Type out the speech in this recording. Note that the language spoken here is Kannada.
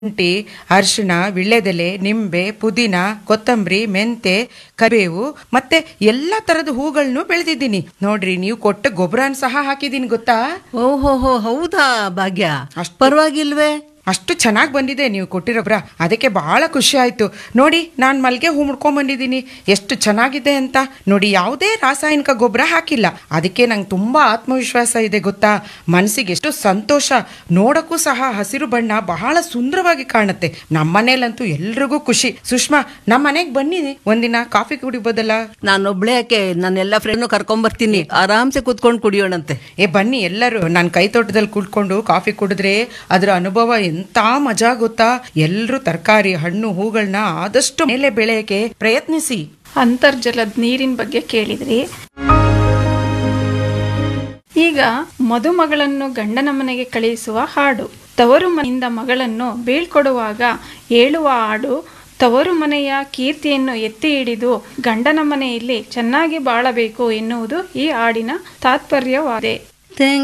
ಶುಂಠಿ ಅರಿಶಿಣ ವಿಳ್ಳೆದೆಲೆ ನಿಂಬೆ ಪುದೀನ ಕೊತ್ತಂಬರಿ ಮೆಂತೆ ಕರಿಬೇವು ಮತ್ತೆ ಎಲ್ಲಾ ತರದ ಹೂಗಳನ್ನು ಬೆಳೆದಿದ್ದೀನಿ ನೋಡ್ರಿ ನೀವು ಕೊಟ್ಟ ಗೊಬ್ಬರನ ಸಹ ಹಾಕಿದೀನಿ ಗೊತ್ತಾ ಓಹೋಹೋ ಹೌದಾ ಭಾಗ್ಯ ಅಷ್ಟು- ಪರವಾಗಿಲ್ವೇ ಅಷ್ಟು ಚೆನ್ನಾಗಿ ಬಂದಿದೆ ನೀವು ಕೊಟ್ಟಿರೋ ಗೊಬ್ಬರ ಅದಕ್ಕೆ ಬಹಳ ಖುಷಿ ಆಯ್ತು ನೋಡಿ ನಾನು ಮಲ್ಗೆ ಹೂ ಮುಡ್ಕೊಂಡ್ ಬಂದಿದ್ದೀನಿ ಎಷ್ಟು ಚೆನ್ನಾಗಿದೆ ಅಂತ ನೋಡಿ ಯಾವುದೇ ರಾಸಾಯನಿಕ ಗೊಬ್ಬರ ಹಾಕಿಲ್ಲ ಅದಕ್ಕೆ ನಂಗೆ ತುಂಬಾ ಆತ್ಮವಿಶ್ವಾಸ ಇದೆ ಗೊತ್ತಾ ಮನಸ್ಸಿಗೆ ಎಷ್ಟು ಸಂತೋಷ ನೋಡಕ್ಕೂ ಸಹ ಹಸಿರು ಬಣ್ಣ ಬಹಳ ಸುಂದರವಾಗಿ ಕಾಣುತ್ತೆ ನಮ್ಮನೇಲಂತೂ ಎಲ್ರಿಗೂ ಖುಷಿ ಸುಷ್ಮಾ ನಮ್ಮ ಮನೆಗೆ ಬನ್ನಿ ಒಂದಿನ ಕಾಫಿ ಕುಡಿಬೋದಲ್ಲ ನಾನೊಬ್ಳೆ ಯಾಕೆ ನನ್ನೆಲ್ಲ ಫ್ರೆಂಡ್ನು ಕರ್ಕೊಂಬರ್ತೀನಿ ಆರಾಮ್ಸೆ ಕೂತ್ಕೊಂಡು ಕುಡಿಯೋಣಂತೆ ಏ ಬನ್ನಿ ಎಲ್ಲರೂ ನಾನು ಕೈ ತೋಟದಲ್ಲಿ ಕುಳ್ಕೊಂಡು ಕಾಫಿ ಕುಡಿದ್ರೆ ಅದರ ಅನುಭವ ಎಂತ ಮಜಾ ಗೊತ್ತಾ ಎಲ್ಲರೂ ತರಕಾರಿ ಹಣ್ಣು ಹೂಗಳನ್ನ ಆದಷ್ಟು ಮೇಲೆ ಬೆಳೆಯಕ್ಕೆ ಪ್ರಯತ್ನಿಸಿ ಅಂತರ್ಜಲದ ನೀರಿನ ಬಗ್ಗೆ ಕೇಳಿದ್ರಿ ಈಗ ಮದುಮಗಳನ್ನು ಗಂಡನ ಮನೆಗೆ ಕಳುಹಿಸುವ ಹಾಡು ತವರು ಮನೆಯಿಂದ ಮಗಳನ್ನು ಬೀಳ್ಕೊಡುವಾಗ ಹೇಳುವ ಹಾಡು ತವರು ಮನೆಯ ಕೀರ್ತಿಯನ್ನು ಎತ್ತಿ ಹಿಡಿದು ಗಂಡನ ಮನೆಯಲ್ಲಿ ಚೆನ್ನಾಗಿ ಬಾಳಬೇಕು ಎನ್ನುವುದು ಈ ಹಾಡಿನ ತಾತ್ಪರ್ಯವಾದೆ